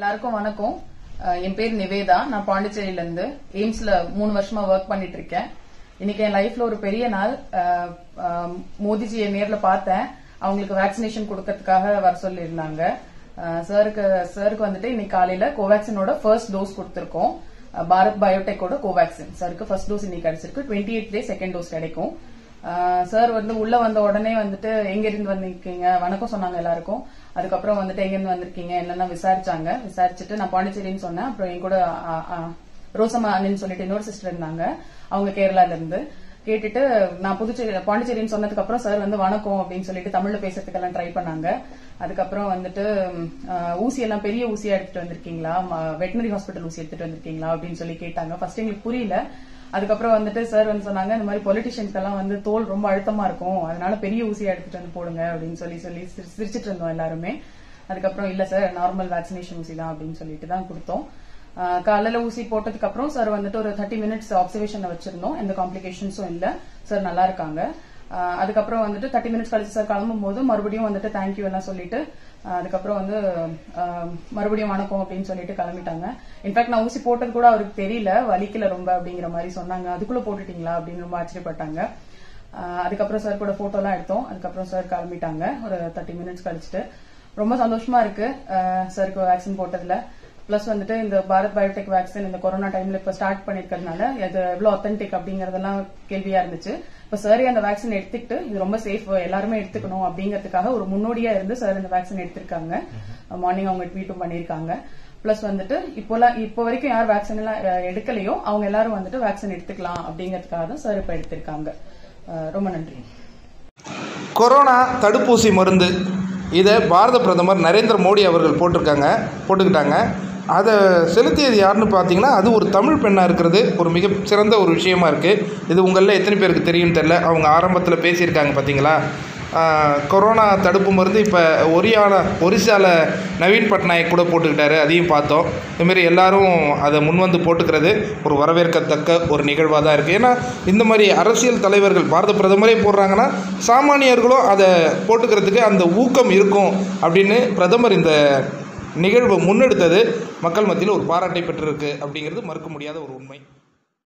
எல்லாருக்கும் வணக்கம் அஹ் என் பேர் நிவேதா நான் பாண்டிச்சேரியில இருந்து எய்ம்ஸ்ல மூணு வருஷமா ஒர்க் பண்ணிட்டு இருக்கேன் இன்னைக்கு என் லைஃப்ல ஒரு பெரிய நாள் அஹ், அஹ், மோடிஜியை நேர்ல பார்த்தேன் அவங்களுக்கு வேக்சினேஷன் கொடுக்கறதுக்காக வர சொல்லியிருந்தாங்க அஹ், சாருக்கு சாருக்கு வந்துட்டு இன்னைக்கு காலையில கோவேக்சினோட ஃபர்ஸ்ட் டோஸ் கொடுத்திருக்கோம் அஹ், பாரத் பயோடெக்கோட கோவேக்சின் சாருக்கு ஃபர்ஸ்ட் டோஸ் இன்னைக்கு கிடைச்சிருக்கு twenty eight day second dose கிடைக்கும் சார் வந்து உள்ள வந்த உடனே வந்துட்டு எங்க இருந்து வந்திருக்கீங்க வணக்கம் சொன்னாங்க எல்லாருக்கும் அதுக்கப்புறம் வந்துட்டு எங்க இருந்து வந்திருக்கீங்க என்னென்ன விசாரிச்சாங்க விசாரிச்சுட்டு நான் பாண்டிச்சேரின்னு சொன்னேன் அப்புறம் என் கூட ஆ, ஆ, ரோசம்மா அண்ணன் சொல்லிட்டு இன்னொரு சிஸ்டர் இருந்தாங்க அவங்க கேரளால இருந்து கேட்டுட்டு நான் புதுச்சேரி பாண்டிச்சேரின்னு சொன்னதுக்கு அப்புறம் சார் வந்து வணக்கம் அப்படின்னு சொல்லிட்டு தமிழ்ல பேசுறதுக்கெல்லாம் ட்ரை பண்ணாங்க அதுக்கப்புறம் வந்துட்டு ம், ஆ, ஊசி எல்லாம் பெரிய ஊசியா எடுத்துட்டு வந்திருக்கீங்களா வெட்டினரி ஹாஸ்பிட்டல் ஊசி எடுத்துட்டு வந்திருக்கீங்களா அப்படின்னு சொல்லி கேட்டாங்க ஃபர்ஸ்ட் எங்களுக்கு புரியல அதுக்கப்புறம் வந்துட்டு சார் வந்து சொன்னாங்க இந்த மாதிரி பொலிட்டிஷியன்ஸ்க்கு எல்லாம் வந்து தோல் ரொம்ப அழுத்தமா இருக்கும் அதனால பெரிய ஊசியா எடுத்துட்டு வந்து போடுங்க அப்படின்னு சொல்லி சொல்லி சிரி- சிரிச்சிட்டு இருந்தோம் எல்லாருமே அதுக்கப்புறம் இல்ல சார் நார்மல் வேக்சினேஷன் ஊசி தான் அப்படின்னு சொல்லிட்டு தான் கொடுத்தோம் ஆஹ் காலையில ஊசி போட்டதுக்கு அப்புறம் சார் வந்துட்டு ஒரு தேர்ட்டி மினிட்ஸ் அப்சர்வேஷன்ல வச்சிருந்தோம் எந்த காம்ப்ளிகேஷன்ஸும் இல்ல சார் நல்லா இருக்காங்க ஆஹ் அதுக்கப்புறம் வந்துட்டு தேர்ட்டி மினிட்ஸ் கழிச்சு சார் கிளம்பும் போது மறுபடியும் வந்துட்டு தேங்க்யூ எல்லாம் சொல்லிட்டு ஆஹ் அதுக்கப்புறம் வந்து ஆஹ் மறுபடியும் வணக்கம் அப்படின்னு சொல்லிட்டு கிளம்பிட்டாங்க இன்ஃபேக்ட் நான் ஊசி போட்டது கூட அவருக்கு தெரியல வலிக்கல ரொம்ப அப்படிங்கிற மாதிரி சொன்னாங்க அதுக்குள்ள போட்டுட்டீங்களா அப்படின்னு ரொம்ப ஆச்சரியப்பட்டாங்க ஆஹ் அதுக்கப்புறம் சார் கூட போட்டோ எல்லாம் எடுத்தோம் அதுக்கப்புறம் சார் கிளம்பிட்டாங்க ஒரு தேர்ட்டி மினிட்ஸ் கழிச்சிட்டு ரொம்ப சந்தோஷமா இருக்கு ஆஹ் சாருக்கு வேக்சின் போட்டதுல பிளஸ் வந்துட்டு இந்த பாரத் பயோடெக் வேக்சின் இந்த கொரோனா டைம்ல இப்ப ஸ்டார்ட் பண்ணிருக்கிறதுனால அது எவ்வளவு அத்தன்டிக் அப்படிங்கறதெல்லாம் கேள்வியா இருந்துச்சு இப்ப சாரே அந்த வேக்சின் எடுத்துக்கிட்டு இது ரொம்ப சேஃப் எல்லாருமே எடுத்துக்கணும் அப்படிங்கறதுக்காக ஒரு முன்னோடியா இருந்து சார் இந்த வேக்சின் எடுத்திருக்காங்க மார்னிங் அவங்க ட்வீட்டும் பண்ணிருக்காங்க பிளஸ் வந்துட்டு இப்போலாம் இப்போ வரைக்கும் யார் வேக்சின் எல்லாம் அஹ், எடுக்கலையோ அவங்க எல்லாரும் வந்துட்டு வேக்சின் எடுத்துக்கலாம் அப்படிங்கறதுக்காக தான் சார் இப்ப எடுத்திருக்காங்க அஹ், ரொம்ப நன்றி கொரோனா தடுப்பூசி மருந்து இதை பாரத பிரதமர் நரேந்திர மோடி அவர்கள் போட்டிருக்காங்க போட்டுக்கிட்டாங்க அதை செலுத்தியது யாருன்னு பார்த்தீங்கன்னா அது ஒரு தமிழ் பெண்ணாக இருக்கிறது ஒரு மிக சிறந்த ஒரு விஷயமா இருக்குது இது உங்களில் எத்தனை பேருக்கு தெரியும்னு தெரில அவங்க ஆரம்பத்தில் பேசியிருக்காங்க பார்த்தீங்களா ஆஹ், கொரோனா தடுப்பு மருந்து இப்போ ஒரியால ஒரிசால நவீன் பட்நாயக் கூட போட்டுக்கிட்டாரு அதையும் பார்த்தோம் இதுமாரி எல்லாரும் அதை முன்வந்து போட்டுக்கிறது ஒரு வரவேற்கத்தக்க ஒரு நிகழ்வாக தான் இருக்குது ஏன்னா இந்த மாதிரி அரசியல் தலைவர்கள் பாரத பிரதமரே போடுறாங்கன்னா சாமானியர்களும் அதை போட்டுக்கிறதுக்கு அந்த ஊக்கம் இருக்கும் அப்படின்னு பிரதமர் இந்த நிகழ்வை முன்னெடுத்தது மக்கள் மத்தியில் ஒரு பாராட்டை பெற்றிருக்கு அப்படிங்கிறது மறுக்க முடியாத ஒரு உண்மை